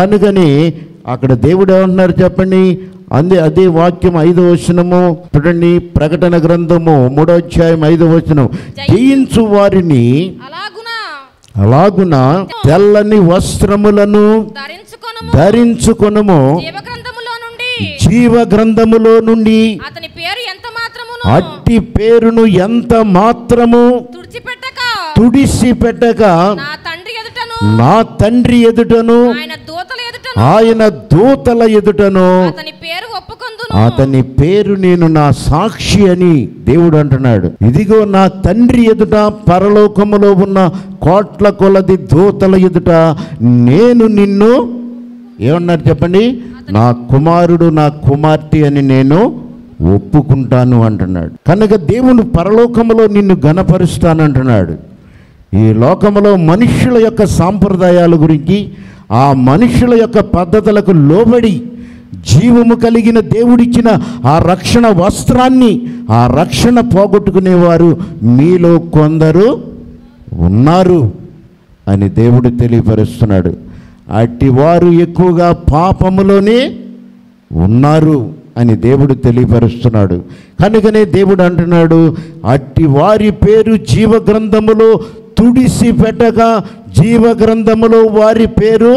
కనుకని అక్కడ దేవుడు ఏమంటున్నారు చెప్పండి అందే అదే వాక్యం ఐదో వచనము చూడండి ప్రకటన గ్రంథము మూడో అధ్యాయం ఐదో వచనం జయించు వారిని అలాగున అలాగున తెల్లని వస్త్రములను ధరించుకొనుము ధరించుకొనుము జీవ గ్రంథములో నుండి జీవ గ్రంథములో నుండి అతని పేరు ఎంత మాత్రమును అట్టి పేరును ఎంత మాత్రము తుడిచిపెట్టక తుడిసి పెట్టక నా తండ్రి ఎదుటను నా తండ్రి ఎదుటను ఆయన దూతల ఎదుటను ఆయన దూతల ఎదుటను అతని పేరు ఒప్పుకొందును అతని పేరు నేను నా సాక్షి అని దేవుడు అంటున్నాడు ఇదిగో నా తండ్రి ఎదుట పరలోకములో ఉన్న కోట్ల కొలది దూతల ఎదుట నేను నిన్ను ఏమన్నారు చెప్పండి నా కుమారుడు నా కుమార్తె అని నేను ఒప్పుకుంటాను అంటున్నాడు కనుక దేవుడు పరలోకములో నిన్ను గణపరుస్తానంటున్నాడు ఈ లోకములో మనుష్యుల యొక్క సాంప్రదాయాల గురించి ఆ మనుషుల యొక్క పద్ధతులకు లోబడి జీవము కలిగిన దేవుడిచ్చిన ఆ రక్షణ వస్త్రాన్ని ఆ రక్షణ పోగొట్టుకునేవారు మీలో కొందరు ఉన్నారు అని దేవుడు తెలియపరుస్తున్నాడు అట్టి వారు ఎక్కువగా పాపములోనే ఉన్నారు అని దేవుడు తెలియపరుస్తున్నాడు కనుకనే దేవుడు అంటున్నాడు అట్టి వారి పేరు జీవ గ్రంథములో తుడిసి పెట్టగా జీవ గ్రంథములో వారి పేరు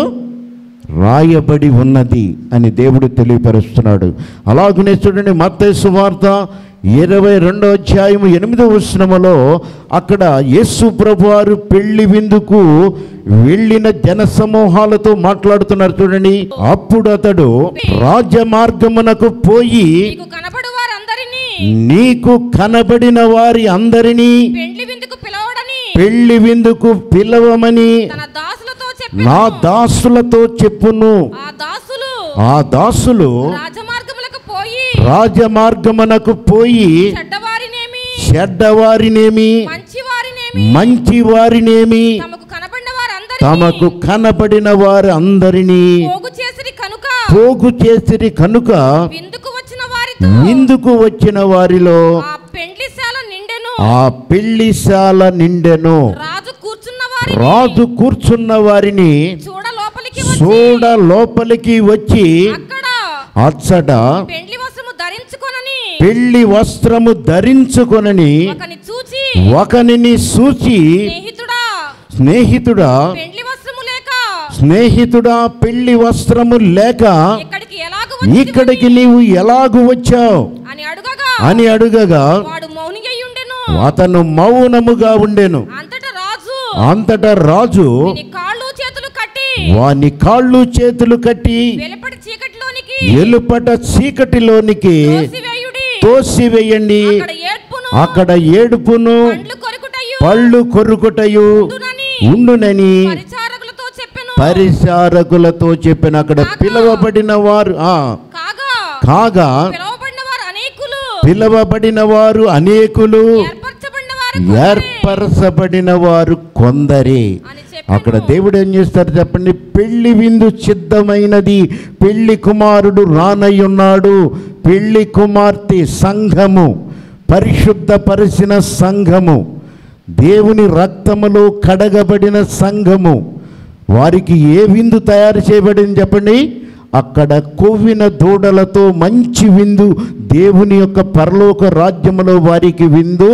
రాయబడి ఉన్నది అని దేవుడు తెలియపరుస్తున్నాడు అలాగనే చూడండి మత్తయి వార్త ఇరవై రెండో అధ్యాయం ఎనిమిదో వచనములో అక్కడ యేసు ప్రభువారు పెళ్లి విందుకు వెళ్ళిన జన సమూహాలతో మాట్లాడుతున్నారు చూడండి అప్పుడు అతడు రాజమార్గమునకు పోయి నీకు కనబడు వారందరినీ నీకు కనబడిన వారి అందరినీ పెండ్లి విందుకు పిలవడని పెళ్లి విందుకు పిలవమని తన దాసులతో చెప్పి నా దాసులతో చెప్పును ఆ దాసులు ఆ దాసులు రాజమార్గములకు పోయి రాజమార్గమునకు పోయి చెడ్డవారినేమి చెడ్డవారినేమి మంచి వారినేమి మంచి వారినేమి తమకు కనబడిన వారందరినీ తమకు కనపడిన వారి అందరినీ పోగు చేసిరి కనుక పోగు చేసిరి కనుక విందుకు వచ్చిన వారితో ఇందుకు వచ్చిన వారిలో ఆ పెండ్లిశాల నిండెను ఆ పెళ్లిశాల నిండెను రాజు కూర్చున్న వారి రాజు కూర్చున్న వారిని చూడ లోపలికి వచ్చి చూడ లోపలికి వచ్చి అక్కడ అచ్చట పెండ్లి వస్త్రము ధరించుకొనని పెళ్లి వస్త్రము ధరించుకొనని ఒకని చూచి ఒకనిని సూచి స్నేహితుడా స్నేహితుడా పెండ్లి వస్త్రము లేక స్నేహితుడా పెళ్లి వస్త్రము లేక ఇక్కడికి ఎలాగ ఇక్కడికి నీవు ఎలాగు వచ్చావు అని అడుగగా అని అడుగగా వాడు మౌనిగా ఉండెను అతను మౌనముగా ఉండెను అంతటా రాజు అంతటా రాజు నీ కాళ్ళు చేతులు కట్టి వాని కాళ్ళు చేతులు కట్టి వెలుపటి చీకటిలోనికి ఎలుపట చీకటిలోనికి తోసివేయుడి తోసివేయండి అక్కడ ఏడ్పును అక్కడ ఏడుపును పండ్లు కొరుకుటయు పళ్ళు కొరుకుటయు ఉండునని ఉండునని పరిచారకులతో చెప్పెను పరిచారకులతో చెప్పిన అక్కడ పిలువబడిన వారు ఆ కాగా కాగా పిలువబడిన వారు అనేకులు పిలువబడిన వారు అనేకులు ఏర్పరచబడిన వారు కొందరే ఏర్పరచబడిన వారు కొందరే అని అక్కడ చెప్పెను దేవుడు ఏం చేస్తారు చెప్పండి పెళ్లి విందు సిద్ధమైనది పెళ్లి కుమారుడు రానయ్యున్నాడు పెళ్లి కుమార్తె సంఘము పరిశుద్ధపరిచిన సంఘము దేవుని రక్తములో కడగబడిన సంఘము వారికి ఏ విందు తయారు చేయబడింది చెప్పండి అక్కడ కొవ్విన దూడలతో మంచి విందు దేవుని యొక్క పరలోక రాజ్యములో వారికి విందు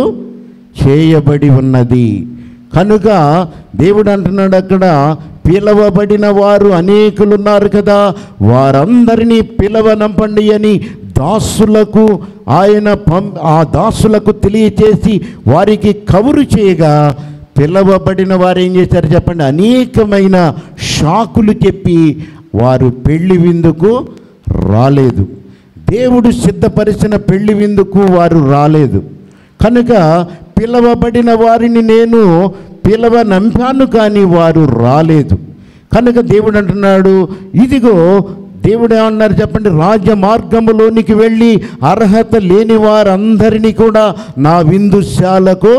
చేయబడి ఉన్నది కనుక దేవుడు అంటున్నాడు అక్కడ పిలవబడిన వారు అనేకులు ఉన్నారు కదా వారందరినీ పిలవనంపండి అని దాసులకు ఆయన పం ఆ దాసులకు తెలియచేసి వారికి కబురు చేయగా పిలవబడిన వారు ఏం చేశారు చెప్పండి అనేకమైన షాకులు చెప్పి వారు పెళ్లి విందుకు రాలేదు దేవుడు సిద్ధపరిచిన పెళ్లి విందుకు వారు రాలేదు కనుక పిలవబడిన వారిని నేను పిలవనంపాను కానీ వారు రాలేదు కనుక దేవుడు అంటున్నాడు ఇదిగో దేవుడు ఏమన్నారు చెప్పండి రాజ మార్గములోనికి వెళ్ళి అర్హత లేని వారందరినీ కూడా నా విందుశాలకు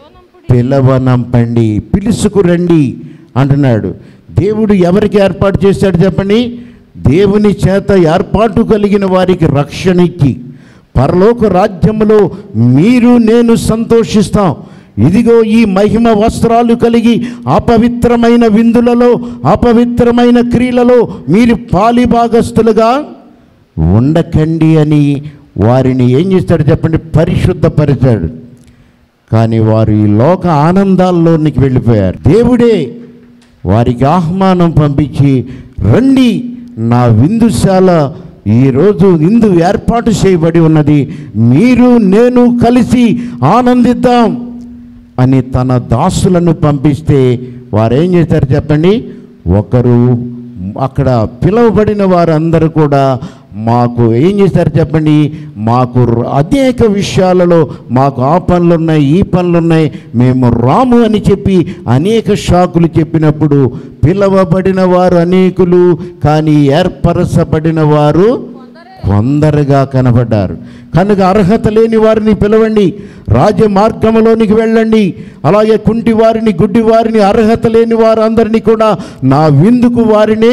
పిలవనంపండి పిలుసుకురండి అంటున్నాడు దేవుడు ఎవరికి ఏర్పాటు చేశాడు చెప్పండి దేవుని చేత ఏర్పాటు కలిగిన వారికి రక్షణ ఇచ్చి పరలోక రాజ్యములో మీరు నేను సంతోషిస్తాం ఇదిగో ఈ మహిమ వస్త్రాలు కలిగి అపవిత్రమైన విందులలో అపవిత్రమైన క్రియలలో మీరు పాలిభాగస్తులుగా ఉండకండి అని వారిని ఏం చేస్తాడు చెప్పండి పరిశుద్ధపరిచాడు కానీ వారు ఈ లోక ఆనందాల్లోనికి వెళ్ళిపోయారు దేవుడే వారికి ఆహ్వానం పంపించి రండి నా విందుశాల ఈరోజు విందు ఏర్పాటు చేయబడి ఉన్నది మీరు నేను కలిసి ఆనందిద్దాం అని తన దాసులను పంపిస్తే వారు ఏం చేశారు చెప్పండి ఒకరు అక్కడ పిలువబడిన వారందరూ కూడా మాకు ఏం చేశారు చెప్పండి మాకు ర- అనేక విషయాలలో మాకు ఆ పనులు ఉన్నాయి ఈ పనులు ఉన్నాయి మేము రాము అని చెప్పి అనేక షాకులు చెప్పినప్పుడు పిలవబడిన వారు అనేకులు కానీ ఏర్పరచబడిన వారు కొందరుగా కనబడ్డారు కనుక అర్హత లేని వారిని పిలవండి రాజ్య మార్గంలోనికి వెళ్ళండి అలాగే కుంటి వారిని గుడ్డి వారిని అర్హత లేని వారందరినీ కూడా నా విందుకు వారిని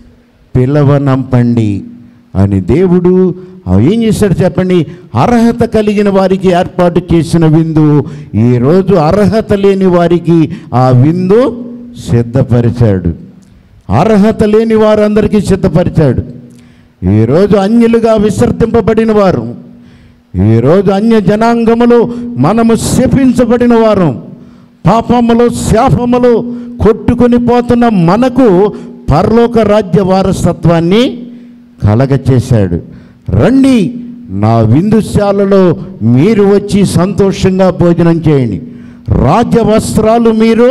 పిలవనంపండి అని దేవుడు ఆ ఏం చేశాడు చెప్పండి అర్హత కలిగిన వారికి ఏర్పాటు చేసిన విందు ఈరోజు అర్హత లేని వారికి ఆ విందు సిద్ధపరిచాడు అర్హత లేని వారందరికీ సిద్ధపరిచాడు ఈరోజు అన్యులుగా విసర్జింపబడిన వారు ఈరోజు అన్య జనాంగములు మనము శపించబడిన వారం పాపములో శాపములో కొట్టుకొని పోతున్న మనకు పరలోక రాజ్య వారసత్వాన్ని కలగచేశాడు రండి నా విందుశాలలో మీరు వచ్చి సంతోషంగా భోజనం చేయండి రాజ్య వస్త్రాలు మీరు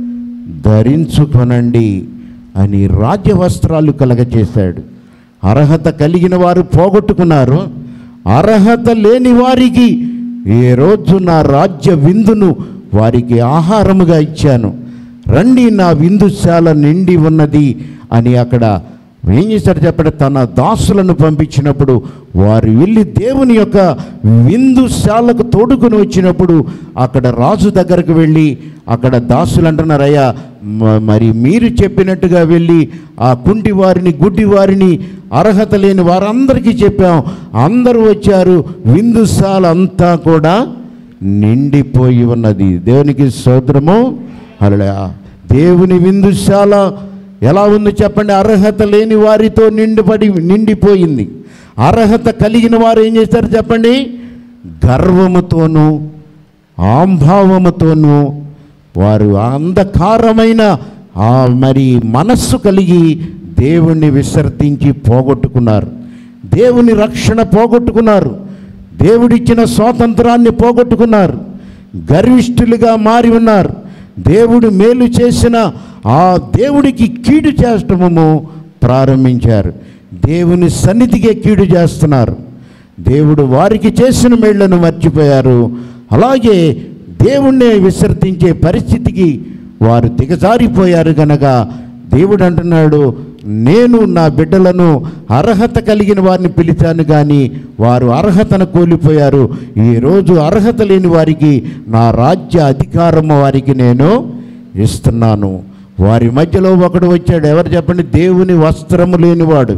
ధరించుకొనండి అని రాజ్య వస్త్రాలు కలగచేశాడు అర్హత కలిగిన వారు పోగొట్టుకున్నారు అర్హత లేని వారికి ఏ రోజు నా రాజ్య విందును వారికి ఆహారముగా ఇచ్చాను రండి నా విందుశాల నిండి ఉన్నది అని అక్కడ ఏం చేశాడు చెప్పండి తన దాసులను పంపించినప్పుడు వారు వెళ్ళి దేవుని యొక్క విందుశాలకు తోడుకొని వచ్చినప్పుడు అక్కడ రాజు దగ్గరకు వెళ్ళి అక్కడ దాసులు అంటున్నారు అయ్యా మ- మరి మీరు చెప్పినట్టుగా వెళ్ళి ఆ కుంటి వారిని గుడ్డి వారిని అర్హత లేని వారందరికీ చెప్పాం అందరూ వచ్చారు విందుశాల అంతా కూడా నిండిపోయి ఉన్నది దేవునికి స్తోత్రము అలా దేవుని విందుశాల ఎలా ఉంది చెప్పండి అర్హత లేని వారితో నిండిపడి నిండిపోయింది అర్హత కలిగిన వారు ఏం చేశారు చెప్పండి గర్వముతోనూ ఆంభావముతోనూ వారు అంధకారమైన ఆ మరి మనస్సు కలిగి దేవుణ్ణి విసర్జించి పోగొట్టుకున్నారు దేవుని రక్షణ పోగొట్టుకున్నారు దేవుడిచ్చిన స్వాతంత్రాన్ని పోగొట్టుకున్నారు గర్విష్ఠులుగా మారి ఉన్నారు దేవుడు మేలు చేసిన ఆ దేవుడికి కీడు చేష్టము ప్రారంభించారు దేవుని సన్నిధికే కీడు చేస్తున్నారు దేవుడు వారికి చేసిన మేళ్లను మర్చిపోయారు అలాగే దేవుణ్ణే విసర్జించే పరిస్థితికి వారు దిగజారిపోయారు గనక దేవుడు అంటున్నాడు నేను నా బిడ్డలను అర్హత కలిగిన వారిని పిలిచాను కానీ వారు అర్హతను కోల్పోయారు ఈరోజు అర్హత లేని వారికి నా రాజ్య అధికారము వారికి నేను ఇస్తున్నాను వారి మధ్యలో ఒకడు వచ్చాడు ఎవరు చెప్పండి దేవుని వస్త్రము లేనివాడు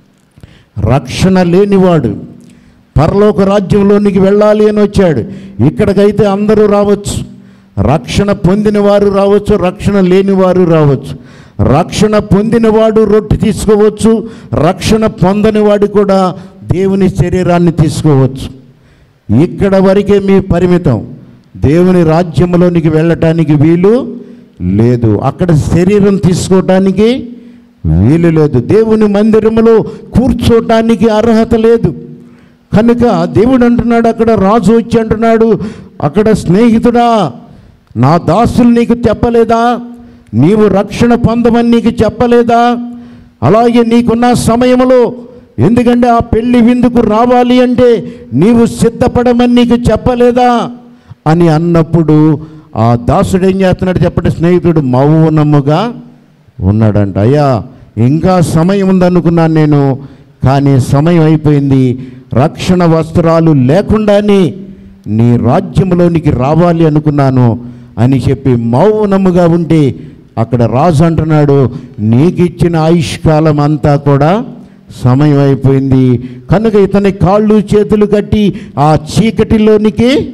రక్షణ లేనివాడు పరలోక రాజ్యంలోనికి వెళ్ళాలి అని వచ్చాడు ఇక్కడికైతే అందరూ రావచ్చు రక్షణ పొందినవారు రావచ్చు రక్షణ లేనివారు రావచ్చు రక్షణ పొందినవాడు రొట్టె తీసుకోవచ్చు రక్షణ పొందనివాడు కూడా దేవుని శరీరాన్ని తీసుకోవచ్చు ఇక్కడ వరకే మీ పరిమితం దేవుని రాజ్యంలోనికి వెళ్ళటానికి వీలు లేదు అక్కడ శరీరం తీసుకోవటానికి వీలు లేదు దేవుని మందిరములో కూర్చోటానికి అర్హత లేదు కనుక దేవుడు అంటున్నాడు అక్కడ రాజు వచ్చి అంటున్నాడు అక్కడ స్నేహితుడా నా దాసులు నీకు చెప్పలేదా నీవు రక్షణ పొందమని నీకు చెప్పలేదా అలాగే నీకున్న సమయంలో ఎందుకంటే ఆ పెళ్లి విందుకు రావాలి అంటే నీవు సిద్ధపడమని నీకు చెప్పలేదా అని అన్నప్పుడు ఆ దాసుడు ఏం చేస్తున్నాడు చెప్పండి స్నేహితుడు మౌనముగా ఉన్నాడంట అయ్యా ఇంకా సమయం ఉందనుకున్నాను నేను కానీ సమయం అయిపోయింది రక్షణ వస్త్రాలు లేకుండానే నీ రాజ్యంలోనికి రావాలి అనుకున్నాను అని చెప్పి మౌనముగా ఉంటే అక్కడ రాజు అంటున్నాడు నీకు ఇచ్చిన ఆయుష్కాలం అంతా కూడా సమయం అయిపోయింది కనుక ఇతని కాళ్ళు చేతులు కట్టి ఆ చీకటిలోనికి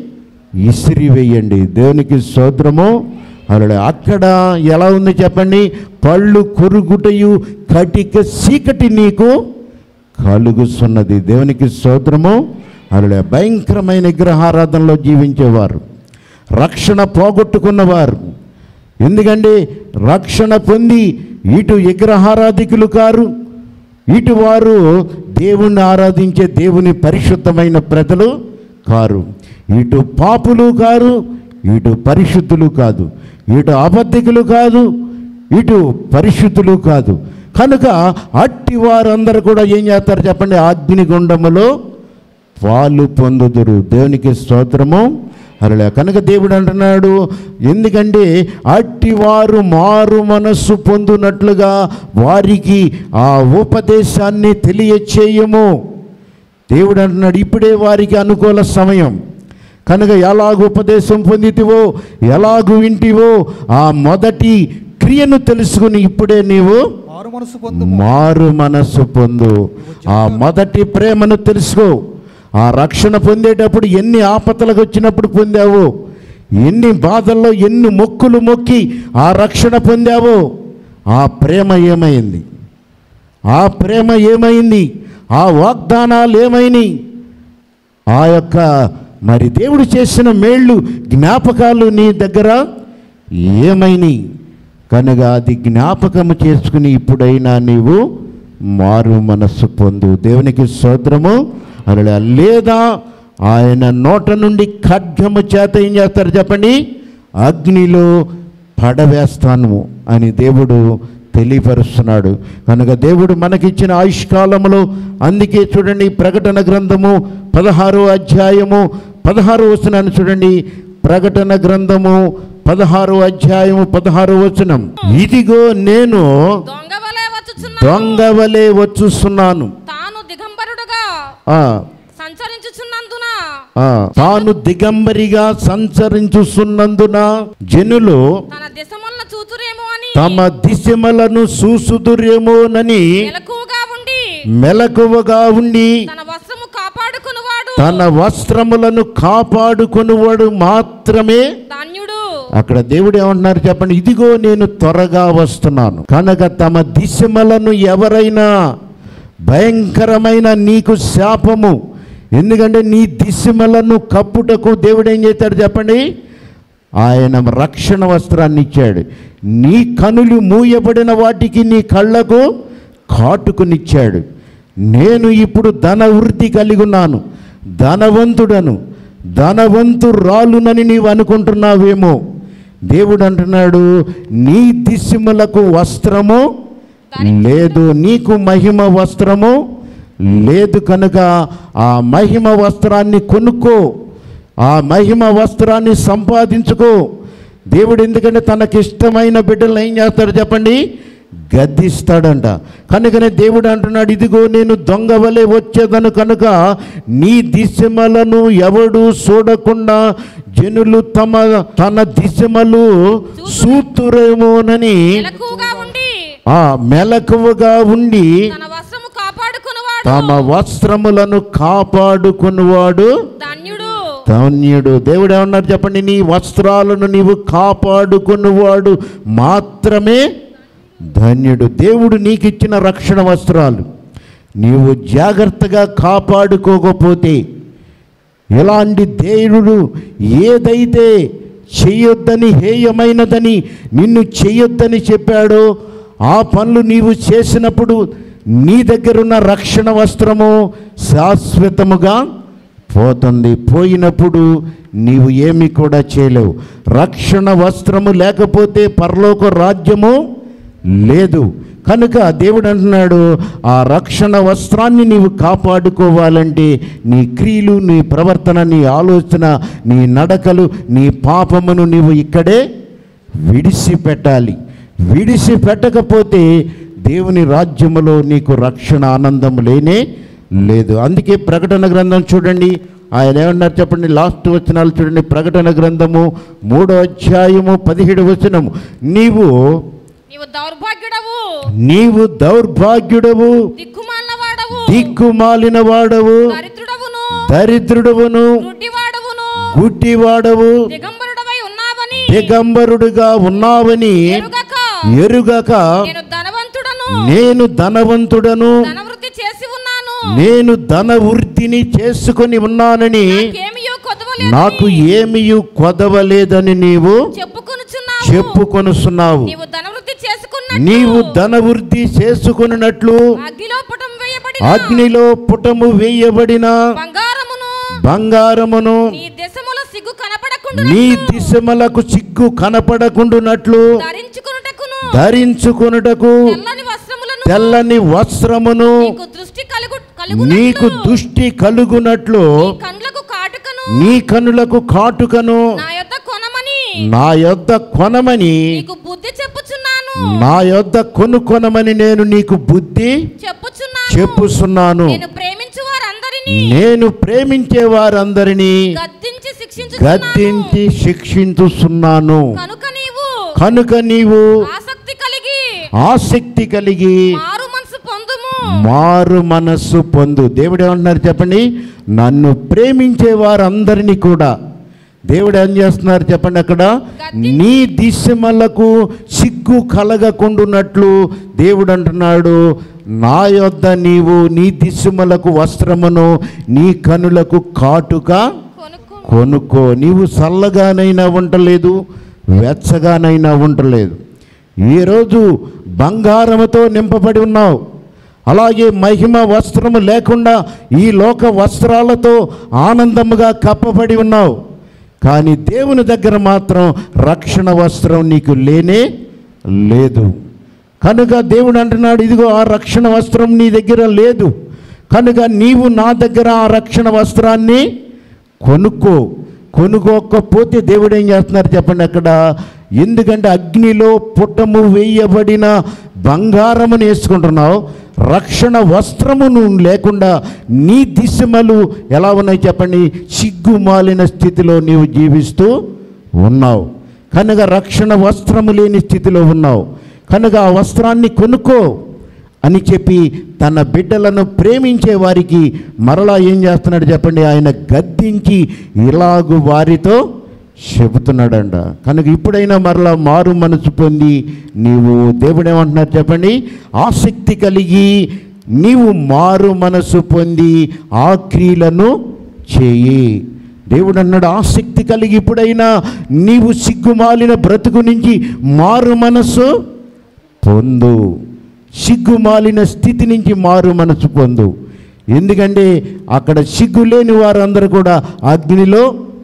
ఇసిరివేయండి దేవునికి స్తోత్రము అలా అక్కడ ఎలా ఉంది చెప్పండి పళ్ళు కురుగుటయు కటిక చీకటి నీకు కలుగుతున్నది దేవునికి స్తోత్రము అలా భయంకరమైన విగ్రహారాధనలో జీవించేవారు రక్షణ పోగొట్టుకున్నవారు ఎందుకంటే రక్షణ పొంది ఇటు విగ్రహారాధికులు కారు ఇటు వారు దేవుణ్ణి ఆరాధించే దేవుని పరిశుద్ధమైన ప్రజలు కారు ఇటు పాపులు కారు ఇటు పరిశుద్ధులు కాదు ఇటు అబద్ధికులు కాదు ఇటు పరిశుద్ధులు కాదు కనుక అట్టి వారందరూ కూడా ఏం చేస్తారు చెప్పండి అగ్నిగుండములో పాలు పొందుదురు దేవునికి స్తోత్రము అలా కనుక దేవుడు అంటున్నాడు ఎందుకంటే అట్టి వారు మారు మనస్సు పొందునట్లుగా వారికి ఆ ఉపదేశాన్ని తెలియచేయము దేవుడు అంటున్నాడు ఇప్పుడే వారికి అనుకూల సమయం కనుక ఎలాగ ఉపదేశం పొందితివో ఎలాగు వింటివో ఆ మొదటి క్రియను తెలుసుకుని ఇప్పుడే నీవు మారు మనసు పొందు మారు మనస్సు పొందు ఆ మొదటి ప్రేమను తెలుసుకో ఆ రక్షణ పొందేటప్పుడు ఎన్ని ఆపదలకు వచ్చినప్పుడు పొందావు ఎన్ని బాధల్లో ఎన్ని మొక్కులు మొక్కి ఆ రక్షణ పొందావో ఆ ప్రేమ ఏమైంది ఆ ప్రేమ ఏమైంది ఆ వాగ్దానాలు ఏమైనాయి ఆ యొక్క మరి దేవుడు చేసిన మేళ్ళు జ్ఞాపకాలు నీ దగ్గర ఏమైనాయి కనుక అది జ్ఞాపకము చేసుకుని ఇప్పుడైనా నీవు మారు మనస్సు పొందు దేవునికి స్తోత్రము అలా లేదా ఆయన నోట నుండి ఖడ్గము చేత ఏం చేస్తారు చెప్పండి అగ్నిలో పడవేస్తాను అని దేవుడు తెలియపరుస్తున్నాడు కనుక దేవుడు మనకిచ్చిన ఆయుష్కాలములో అందుకే చూడండి ప్రకటన గ్రంథము పదహారో అధ్యాయము పదహారో వచనాన్ని చూడండి ప్రకటన గ్రంథము పదహారో అధ్యాయము పదహారో వచనం ఇదిగో నేను దొంగ వలె వచ్చుచున్నా దొంగవలే వచ్చుస్తున్నాను తాను దిగంబరుడుగా ఆ, సంచరించుచున్నందున ఆ, తాను దిగంబరిగా సంచరించుస్తున్నందున జనులు తన దిశములను చూతురేమో అని తమ దిశమలను చూసుదురేమోనని మెలకువగా ఉండి మెలకువగా ఉండి తన వస్త్రము కాపాడుకునివాడు తన వస్త్రములను కాపాడుకొనువాడు మాత్రమే ధాన్యుడు అక్కడ దేవుడు ఏమంటున్నారు చెప్పండి ఇదిగో నేను త్వరగా వస్తున్నాను కనుక తమ దిశమలను ఎవరైనా భయంకరమైన నీకు శాపము ఎందుకంటే నీ దిశమలను కప్పుటకు దేవుడు ఏం చేశాడు చెప్పండి ఆయన రక్షణ వస్త్రాన్ని ఇచ్చాడు నీ కనులు మూయబడిన వాటికి నీ కళ్ళకు కాటుకునిచ్చాడు నేను ఇప్పుడు ధన వృద్ధి కలిగి ఉన్నాను ధనవంతుడను ధనవంతురాలునని నీవు అనుకుంటున్నావేమో దేవుడు అంటున్నాడు నీ దిశములకు వస్త్రము లేదు నీకు మహిమ వస్త్రము లేదు కనుక ఆ మహిమ వస్త్రాన్ని కొనుక్కో ఆ మహిమ వస్త్రాన్ని సంపాదించుకో దేవుడు ఎందుకంటే తనకిష్టమైన బిడ్డలను ఏం చేస్తాడు చెప్పండి గద్దిస్తాడంట కనుకనే దేవుడు అంటున్నాడు ఇదిగో నేను దొంగ వలె వచ్చేదను కనుక నీ దిశమలను ఎవడు చూడకుండా జనులు తమ తన దిశమలు సూతురేమోనని మెలకువగా ఉండి ఆ మెలకువగా ఉండి తన వస్త్రము కాపాడుకునివాడు తమ వస్త్రములను కాపాడుకున్నవాడు ధన్యుడు ధన్యుడు దేవుడు ఏమన్నారు చెప్పండి నీ వస్త్రాలను నీవు కాపాడుకున్నవాడు మాత్రమే ధన్యుడు దేవుడు నీకు ఇచ్చిన రక్షణ వస్త్రాలు నీవు జాగ్రత్తగా కాపాడుకోకపోతే ఎలాంటి దేవుడు ఏదైతే చెయ్యొద్దని హేయమైనదని నిన్ను చెయ్యొద్దని చెప్పాడో ఆ పనులు నీవు చేసినప్పుడు నీ దగ్గరున్న రక్షణ వస్త్రము శాశ్వతముగా పోతుంది పోయినప్పుడు నీవు ఏమి కూడా చేయలేవు రక్షణ వస్త్రము లేకపోతే పరలోక రాజ్యము లేదు కనుక దేవుడు అంటున్నాడు ఆ రక్షణ వస్త్రాన్ని నీవు కాపాడుకోవాలంటే నీ క్రియలు నీ ప్రవర్తన నీ ఆలోచన నీ నడకలు నీ పాపమును నీవు ఇక్కడే విడిసిపెట్టాలి విడిసిపెట్టకపోతే దేవుని రాజ్యములో నీకు రక్షణ ఆనందం లేనే లేదు అందుకే ప్రకటన గ్రంథం చూడండి ఆయన ఏమన్నారు చెప్పండి లాస్ట్ వచనాలు చూడండి ప్రకటన గ్రంథము మూడో అధ్యాయము పదిహేడు వచనము నీవు నీవు దౌర్భాగ్యుడవు నీవు దౌర్భాగ్యుడవు దిక్కుమాలిన వాడవు దిక్కుమాలిన వాడవు దరిద్రుడవును దరిద్రుడవును గుడ్డివాడవును గుడ్డివాడవు దిగంబరుడవై ఉన్నావని దిగంబరుడుగా ఉన్నావని ఎరుగక ఎరుగక నేను ధనవంతుడను నేను ధనవంతుడను ధనవృద్ధి చేసి ఉన్నాను నేను ధనవృద్ధిని చేసుకొని ఉన్నానని నాకేమియో కొదవలేదు నాకు ఏమియు కొదవలేదని నీవు చెప్పుకొనుచున్నావు చెప్పుకొనుస్తున్నావు నీవు ధనవృద్ధి చేసుకున్నట్టు నీవు ధనవృద్ధి చేసుకున్నట్లు అగ్గిలో పుటం వేయబడి అగ్నిలో పుటము వేయబడిన బంగారమును బంగారమును నీ దేశములో సిగ్గు కనపడకుండా నీ దిశమలకు సిగ్గు కనపడకుండునట్లు ధరించుకున్నటకును ధరించుకొనుటకు తెల్లని వస్త్రములను తెల్లని వస్త్రమును నీకు దృష్టి కలుగు కలుగు నీకు దృష్టి కలుగునట్లు కండ్లకు కాటుకను నీ కనులకు కాటుకను నా యొద్ద కొనమని నా యొద్ద కొనమని నీకు బుద్ధి చెప్పుచున్నాను నా యొద్ద కొనుకొనమని నేను నీకు బుద్ధి చెప్పుచున్నాను చెప్పుచున్నాను నేను ప్రేమించు వారందరినీ నేను ప్రేమించే వారందరినీ గద్దించి శిక్షించు గద్దించి శిక్షించుచున్నాను కనుక నీవు కనుక నీవు ఆసక్తి కలిగి ఆసక్తి కలిగి మారు మనసు పొందుము మారు మనస్సు పొందు దేవుడు ఏమంటున్నారు చెప్పండి నన్ను ప్రేమించే వారందరినీ కూడా దేవుడు ఏం చేస్తున్నారు చెప్పండి అక్కడ నీ దిశమలకు సిగ్గు కలగకుండునట్లు దేవుడు అంటున్నాడు నా యొద్ద నీవు నీ దిశమలకు వస్త్రమును నీ కనులకు కాటుక కొనుక్కు కొనుక్కో నీవు చల్లగానైనా ఉండలేదు వెచ్చగానైనా ఉండలేదు ఈరోజు బంగారముతో నింపబడి ఉన్నావు అలాగే మహిమ వస్త్రము లేకుండా ఈ లోక వస్త్రాలతో ఆనందముగా కప్పబడి ఉన్నావు కానీ దేవుని దగ్గర మాత్రం రక్షణ వస్త్రం నీకు లేనే లేదు కనుక దేవుడు అంటున్నాడు ఇదిగో ఆ రక్షణ వస్త్రం నీ దగ్గర లేదు కనుక నీవు నా దగ్గర ఆ రక్షణ వస్త్రాన్ని కొనుక్కో కొనుక్కోకపోతే దేవుడు ఏం చేస్తున్నారు చెప్పండి అక్కడ ఎందుకంటే అగ్నిలో పుట్టము వేయబడిన బంగారమును వేసుకుంటున్నావు రక్షణ వస్త్రము నువ్వు లేకుండా నీ దిశమలు ఎలా ఉన్నాయి చెప్పండి సిగ్గుమాలిన స్థితిలో నీవు జీవిస్తూ ఉన్నావు కనుక రక్షణ వస్త్రము లేని స్థితిలో ఉన్నావు కనుక ఆ వస్త్రాన్ని కొనుక్కో అని చెప్పి తన బిడ్డలను ప్రేమించే వారికి మరలా ఏం చేస్తున్నాడు చెప్పండి ఆయన గద్దించి ఇలాగు వారితో చెబుతున్నాడంట కనుక ఇప్పుడైనా మరలా మారు మనసు పొంది నీవు దేవుడు ఏమంటున్నారు చెప్పండి ఆసక్తి కలిగి నీవు మారు మనసు పొంది ఆ క్రియలను చేయి దేవుడు అన్నాడు ఆసక్తి కలిగి ఇప్పుడైనా నీవు సిగ్గుమాలిన బ్రతుకు నుంచి మారు మనసు పొందు సిగ్గుమాలిన స్థితి నుంచి మారు మనసు పొందు ఎందుకంటే అక్కడ సిగ్గు లేని వారందరూ కూడా అగ్నిలో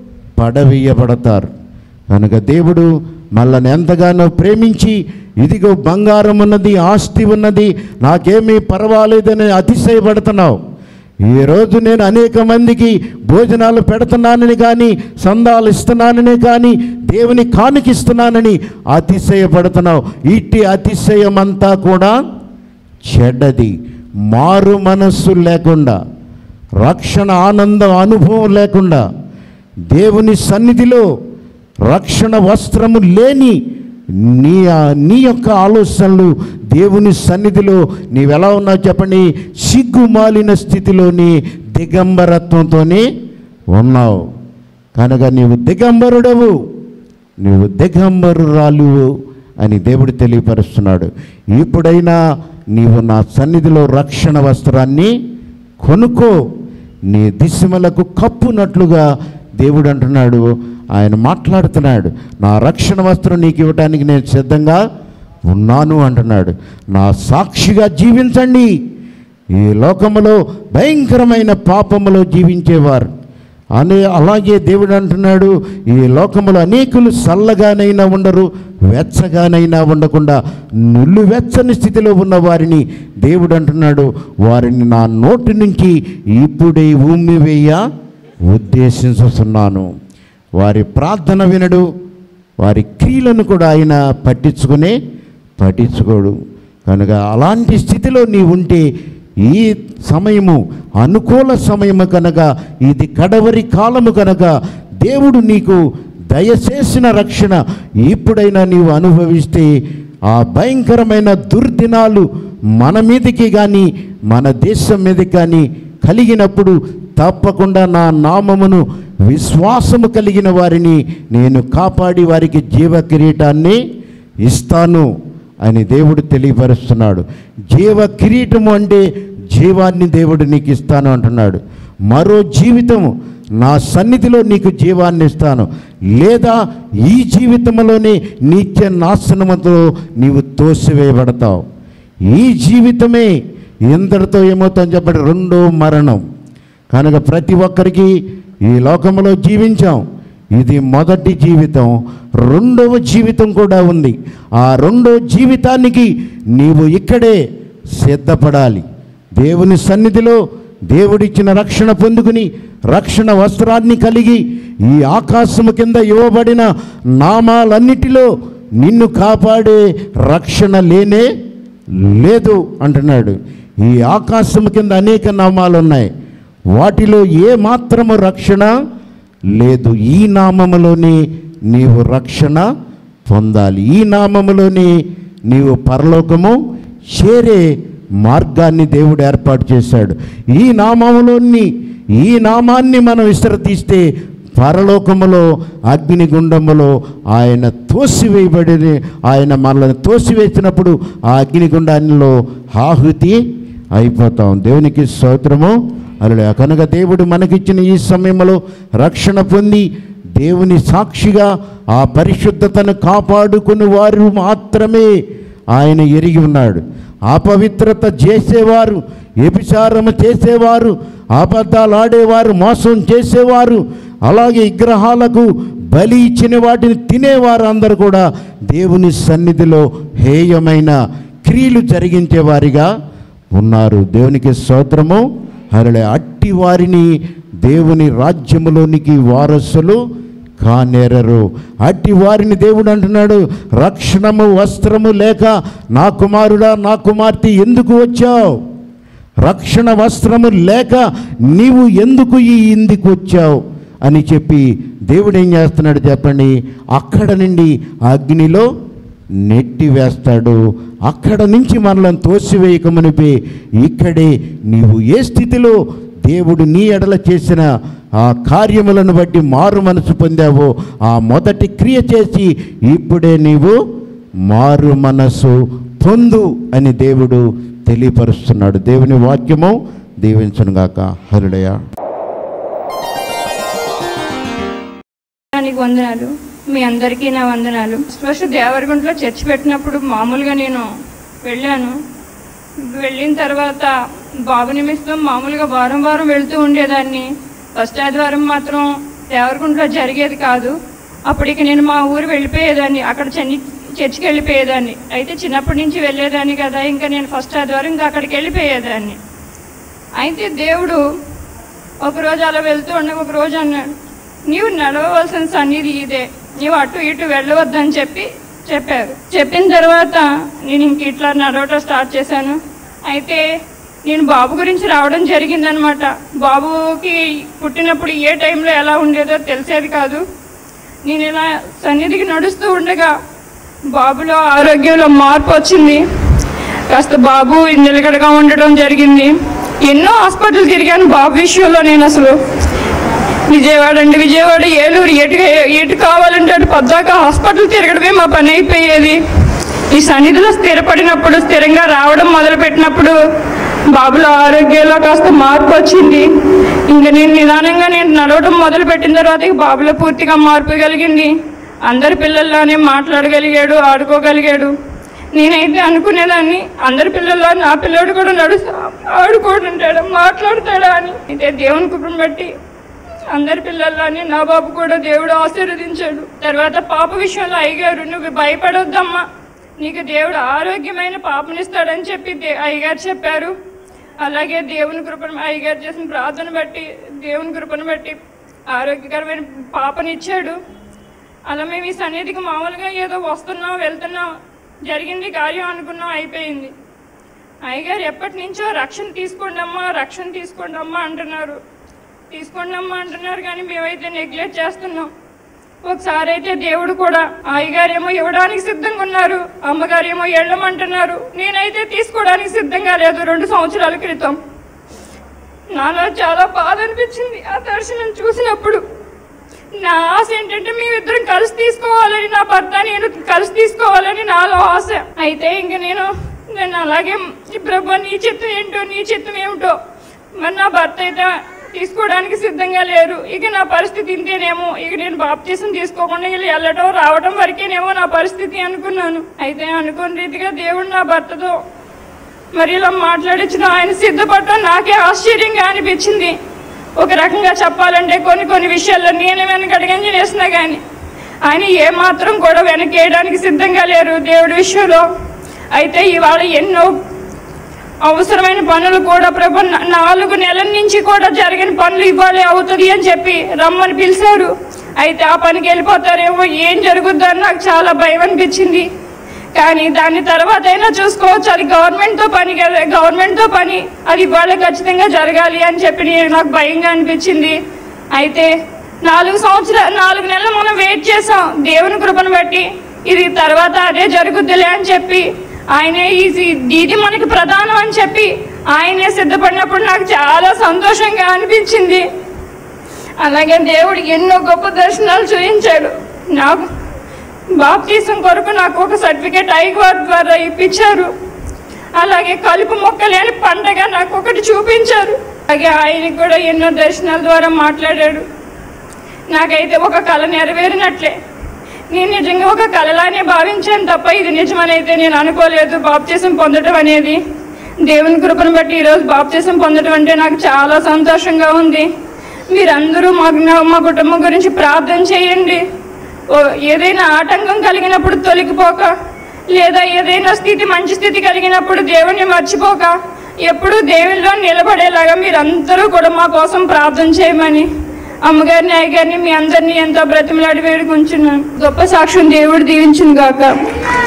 పడవేయబడతారు కనుక దేవుడు మళ్ళని ఎంతగానో ప్రేమించి ఇదిగో బంగారం ఉన్నది ఆస్తి ఉన్నది నాకేమీ పర్వాలేదని అతిశయపడుతున్నావు ఈరోజు నేను అనేక మందికి భోజనాలు పెడుతున్నానని కానీ సందాలు ఇస్తున్నానని కానీ దేవుని కానుకిస్తున్నానని అతిశయపడుతున్నావు ఇట్టి అతిశయమంతా కూడా చెడ్డది మారు మనస్సు లేకుండా రక్షణ ఆనందం అనుభవం లేకుండా దేవుని సన్నిధిలో రక్షణ వస్త్రము లేని నీ నీ యొక్క ఆలోచనలు దేవుని సన్నిధిలో నీవెలా ఉన్నావు చెప్పండి సిగ్గుమాలిన స్థితిలోని దిగంబరత్వంతోనే ఉన్నావు కనుక నీవు దిగంబరుడవు నీవు దిగంబరురాలువు అని దేవుడు తెలియపరుస్తున్నాడు ఇప్పుడైనా నీవు నా సన్నిధిలో రక్షణ వస్త్రాన్ని కొనుక్కో నీ దిశమలకు కప్పునట్లుగా దేవుడు అంటున్నాడు ఆయన మాట్లాడుతున్నాడు నా రక్షణ వస్త్రం నీకు ఇవ్వటానికి నేను సిద్ధంగా ఉన్నాను అంటున్నాడు నా సాక్షిగా జీవించండి ఈ లోకములో భయంకరమైన పాపములో జీవించేవారు అనే అలాగే దేవుడు అంటున్నాడు ఈ లోకములో అనేకులు చల్లగానైనా ఉండరు వెచ్చగానైనా ఉండకుండా నుల్లు వెచ్చని స్థితిలో ఉన్న వారిని దేవుడు అంటున్నాడు వారిని నా నోటి నుంచి ఇప్పుడే ఉమ్మి వేయ ఉద్దేశించుతున్నాను వారి ప్రార్థన వినడు వారి క్రియలను కూడా ఆయన పట్టించుకునే పట్టించుకోడు కనుక అలాంటి స్థితిలో నీ ఉంటే ఈ సమయము అనుకూల సమయము కనుక ఇది కడవరి కాలము కనుక దేవుడు నీకు దయచేసిన రక్షణ ఇప్పుడైనా నీవు అనుభవిస్తే ఆ భయంకరమైన దుర్దినాలు మన మీదకి కానీ మన దేశం మీదకి కానీ కలిగినప్పుడు తప్పకుండా నా నామమును విశ్వాసము కలిగిన వారిని నేను కాపాడి వారికి జీవ కిరీటాన్ని ఇస్తాను అని దేవుడు తెలియపరుస్తున్నాడు జీవ కిరీటము అంటే జీవాన్ని దేవుడు నీకు ఇస్తాను అంటున్నాడు మరో జీవితము నా సన్నిధిలో నీకు జీవాన్ని ఇస్తాను లేదా ఈ జీవితంలోనే నిత్య నాశనముతో నీవు తోసివేయబడతావు ఈ జీవితమే ఇంతటితో ఏమవుతుందని చెప్పండి రెండో మరణం కనుక ప్రతి ఒక్కరికి ఈ లోకంలో జీవించాం ఇది మొదటి జీవితం రెండవ జీవితం కూడా ఉంది ఆ రెండో జీవితానికి నీవు ఇక్కడే సిద్ధపడాలి దేవుని సన్నిధిలో దేవుడిచ్చిన రక్షణ పొందుకుని రక్షణ వస్త్రాన్ని కలిగి ఈ ఆకాశము కింద ఇవ్వబడిన నామాలన్నిటిలో నిన్ను కాపాడే రక్షణ లేనే లేదు అంటున్నాడు ఈ ఆకాశము కింద అనేక నామాలు ఉన్నాయి వాటిలో ఏ మాత్రము రక్షణ లేదు ఈ నామములోనే నీవు రక్షణ పొందాలి ఈ నామములోనే నీవు పరలోకము చేరే మార్గాన్ని దేవుడు ఏర్పాటు చేశాడు ఈ నామములోని ఈ నామాన్ని మనం విస్తరతీస్తే పరలోకములో అగ్నిగుండములో ఆయన తోసివేయబడి ఆయన మనల్ని తోసివేసినప్పుడు ఆ అగ్నిగుండంలో ఆహుతి అయిపోతాం దేవునికి స్తోత్రము అలా కనుక దేవుడు మనకిచ్చిన ఈ సమయంలో రక్షణ పొంది దేవుని సాక్షిగా ఆ పరిశుద్ధతను కాపాడుకుని వారు మాత్రమే ఆయన ఎరిగి ఉన్నాడు అపవిత్రత చేసేవారు వ్యభిచారము చేసేవారు అబద్ధాలు ఆడేవారు మోసం చేసేవారు అలాగే విగ్రహాలకు బలి ఇచ్చిన వాటిని తినేవారు అందరూ కూడా దేవుని సన్నిధిలో హేయమైన క్రియలు జరిగించేవారిగా ఉన్నారు దేవునికి స్తోత్రము అరలే అట్టి వారిని దేవుని రాజ్యములోనికి వారసులు కానేరరు అట్టి వారిని దేవుడు అంటున్నాడు రక్షణము వస్త్రము లేక నా కుమారుడా నా కుమార్తె ఎందుకు వచ్చావు రక్షణ వస్త్రము లేక నీవు ఎందుకు ఈ ఇందుకు వచ్చావు అని చెప్పి దేవుడు ఏం చేస్తున్నాడు చెప్పండి అక్కడ నుండి అగ్నిలో నెట్టి వేస్తాడు అక్కడ నుంచి మనల్ని తోసివేయకమనిపి ఇక్కడే నీవు ఏ స్థితిలో దేవుడు నీ ఎడల చేసిన ఆ కార్యములను బట్టి మారు మనసు పొందావో ఆ మొదటి క్రియ చేసి ఇప్పుడే నీవు మారు మనసు పొందు అని దేవుడు తెలియపరుస్తున్నాడు దేవుని వాక్యము దీవించనుగాక హరుడయ దానికి వందనాలు మీ అందరికీ నా వందనాలు ఫస్ట్ దేవరగుంటలో చర్చ్ పెట్టినప్పుడు మామూలుగా నేను వెళ్ళాను వెళ్ళిన తర్వాత బాబు నిమిత్తం మామూలుగా వారం వారం వెళ్తూ ఉండేదాన్ని ఫస్ట్ ఆదివారం మాత్రం దేవరగుంటలో జరిగేది కాదు అప్పటికి నేను మా ఊరు వెళ్ళిపోయేదాన్ని అక్కడ చెన్ని చర్చికి వెళ్ళిపోయేదాన్ని అయితే చిన్నప్పటి నుంచి వెళ్ళేదాన్ని కదా ఇంకా నేను ఫస్ట్ ఆదివారం ఇంకా అక్కడికి వెళ్ళిపోయేదాన్ని అయితే దేవుడు ఒకరోజు అలా వెళ్తూ ఉండగా ఒక రోజు అన్నాడు నీవు నడవవలసిన సన్నిధి ఇదే నీవు అటు ఇటు వెళ్ళవద్దని చెప్పి చెప్పారు చెప్పిన తర్వాత నేను ఇంక ఇట్లా నడవటం స్టార్ట్ చేశాను అయితే నేను బాబు గురించి రావడం జరిగిందనమాట బాబుకి పుట్టినప్పుడు ఏ టైంలో ఎలా ఉండేదో తెలిసేది కాదు నేను ఇలా సన్నిధికి నడుస్తూ ఉండగా బాబులో ఆరోగ్యంలో మార్పు వచ్చింది కాస్త బాబు నిలకడగా ఉండడం జరిగింది ఎన్నో హాస్పిటల్ తిరిగాను బాబు విషయంలో నేను అసలు విజయవాడ అండి విజయవాడ ఏలూరు ఎటు ఎటు కావాలంటే అటు పద్దాక హాస్పిటల్ తిరగడమే మా పని అయిపోయేది ఈ సన్నిధిలో స్థిరపడినప్పుడు స్థిరంగా రావడం మొదలుపెట్టినప్పుడు బాబులో ఆరోగ్యంలో కాస్త మార్పు వచ్చింది ఇంకా నేను నిదానంగా నేను నడవడం మొదలు పెట్టిన తర్వాత ఇక బాబులో పూర్తిగా మార్పు కలిగింది అందరి పిల్లల్లానే మాట్లాడగలిగాడు ఆడుకోగలిగాడు నేనైతే అనుకునేదాన్ని అందరి పిల్లల్లో నా పిల్లోడు కూడా నడు ఆడుకుంటుంటాడా మాట్లాడతాడా అని అయితే దేవుని కృపను బట్టి అందరి పిల్లల్లానే నా బాబు కూడా దేవుడు ఆశీర్వదించాడు తర్వాత పాప విషయంలో అయ్యగారు నువ్వు భయపడొద్దమ్మా నీకు దేవుడు ఆరోగ్యమైన పాపనిస్తాడని చెప్పి దే- అయ్యగారు చెప్పారు అలాగే దేవుని కృపను అయ్యగారు చేసిన ప్రార్థన బట్టి దేవుని కృపను బట్టి ఆరోగ్యకరమైన పాపనిచ్చాడు అలా మేము ఈ సన్నిధికి మామూలుగా ఏదో వస్తున్నాం వెళ్తున్నాం జరిగింది కార్యం అనుకున్నాం అయిపోయింది అయ్యగారు ఎప్పటి నుంచో రక్షణ తీసుకోండి అమ్మా రక్షణ తీసుకోండి అమ్మా అంటున్నారు తీసుకోండి అమ్మా అంటున్నారు కానీ మేమైతే నెగ్లెక్ట్ చేస్తున్నాం ఒకసారి అయితే దేవుడు కూడా అయ్యగారేమో ఇవ్వడానికి సిద్ధంగా ఉన్నారు అమ్మగారేమో వెళ్ళమంటున్నారు నేనైతే తీసుకోవడానికి సిద్ధంగా లేదు రెండు సంవత్సరాల క్రితం నాలో చాలా బాధ అనిపించింది ఆ దర్శనం చూసినప్పుడు నా ఆశ ఏంటంటే మేమిద్దరం కలిసి తీసుకోవాలని నా భర్త నేను కలిసి తీసుకోవాలని నాలో ఆశ అయితే ఇంక నేను నేను అలాగే ఈ ప్రభు నీ చిత్తం ఏంటో నీ చిత్తం ఏమిటో మరి నా భర్త అయితే తీసుకోవడానికి సిద్ధంగా లేరు ఇక నా పరిస్థితి ఇంతేనేమో ఇక నేను బాప్తీసం తీసుకోకుండా వీళ్ళు వెళ్ళటం రావటం వరకేనేమో నా పరిస్థితి అనుకున్నాను అయితే అనుకున్న రీతిగా దేవుడు నా భర్తతో మరి ఇలా మాట్లాడించిన ఆయన సిద్ధపడటం నాకే ఆశ్చర్యంగా అనిపించింది ఒక రకంగా చెప్పాలంటే కొన్ని కొన్ని విషయాల్లో నేను వెనకడగంజి చేసినా కానీ ఆయన ఏమాత్రం కూడా వెనకేయడానికి సిద్ధంగా లేరు దేవుడి విషయంలో అయితే ఇవాళ ఎన్నో అవసరమైన పనులు కూడా ప్రభు నా- నాలుగు నెలల నుంచి కూడా జరిగిన పనులు ఇవ్వాలి అవుతుంది అని చెప్పి రమ్మని పిలిచారు అయితే ఆ పనికి వెళ్ళిపోతారేమో ఏం జరుగుద్దని నాకు చాలా భయం అనిపించింది కానీ దాని తర్వాత అయినా చూసుకోవచ్చు అది గవర్నమెంట్తో పని కదా గవర్నమెంట్తో పని అది ఇవాళ ఖచ్చితంగా జరగాలి అని చెప్పి నేను- నాకు భయంగా అనిపించింది అయితే నాలుగు సంవత్సరాలు నాలుగు నెలలు మనం వెయిట్ చేసాం దేవుని కృపను బట్టి ఇది తర్వాత అదే జరుగుద్దిలే అని చెప్పి ఆయనే ఇది ఇది మనకి ప్రధానం అని చెప్పి ఆయనే సిద్ధపడినప్పుడు నాకు చాలా సంతోషంగా అనిపించింది అలాగే దేవుడు ఎన్నో గొప్ప దర్శనాలు చూపించాడు నాకు బాప్తీసం కొరకు నాకు ఒక సర్టిఫికేట్ ఐగోర్ ద్వారా ఇప్పించారు అలాగే కలుపు మొక్కలేని పండగ నాకు ఒకటి చూపించారు అలాగే ఆయనకి కూడా ఎన్నో దర్శనాల ద్వారా మాట్లాడాడు నాకైతే ఒక కళ నెరవేరినట్లే నేను నిజంగా ఒక కళలానే భావించాను తప్ప ఇది నిజమనైతే నేను అనుకోలేదు బాప్తీసం పొందడం అనేది దేవుని కృపను బట్టి ఈరోజు బాప్తీసం పొందడం అంటే నాకు చాలా సంతోషంగా ఉంది మీరందరూ మాకు నా- మా కుటుంబం గురించి ప్రార్థన చేయండి ఓ ఏదైనా ఆటంకం కలిగినప్పుడు తొలగిపోక లేదా ఏదైనా స్థితి మంచి స్థితి కలిగినప్పుడు దేవుని మర్చిపోక ఎప్పుడూ దేవునిలో నిలబడేలాగా మీరందరూ కూడా మా కోసం ప్రార్థన చేయమని అమ్మగారిని అయ్యగారిని మీ అందరినీ ఎంతో బ్రతిమలాడి వేడుకుంటున్నాను గొప్ప సాక్ష్యం దేవుడు దీవించును గాక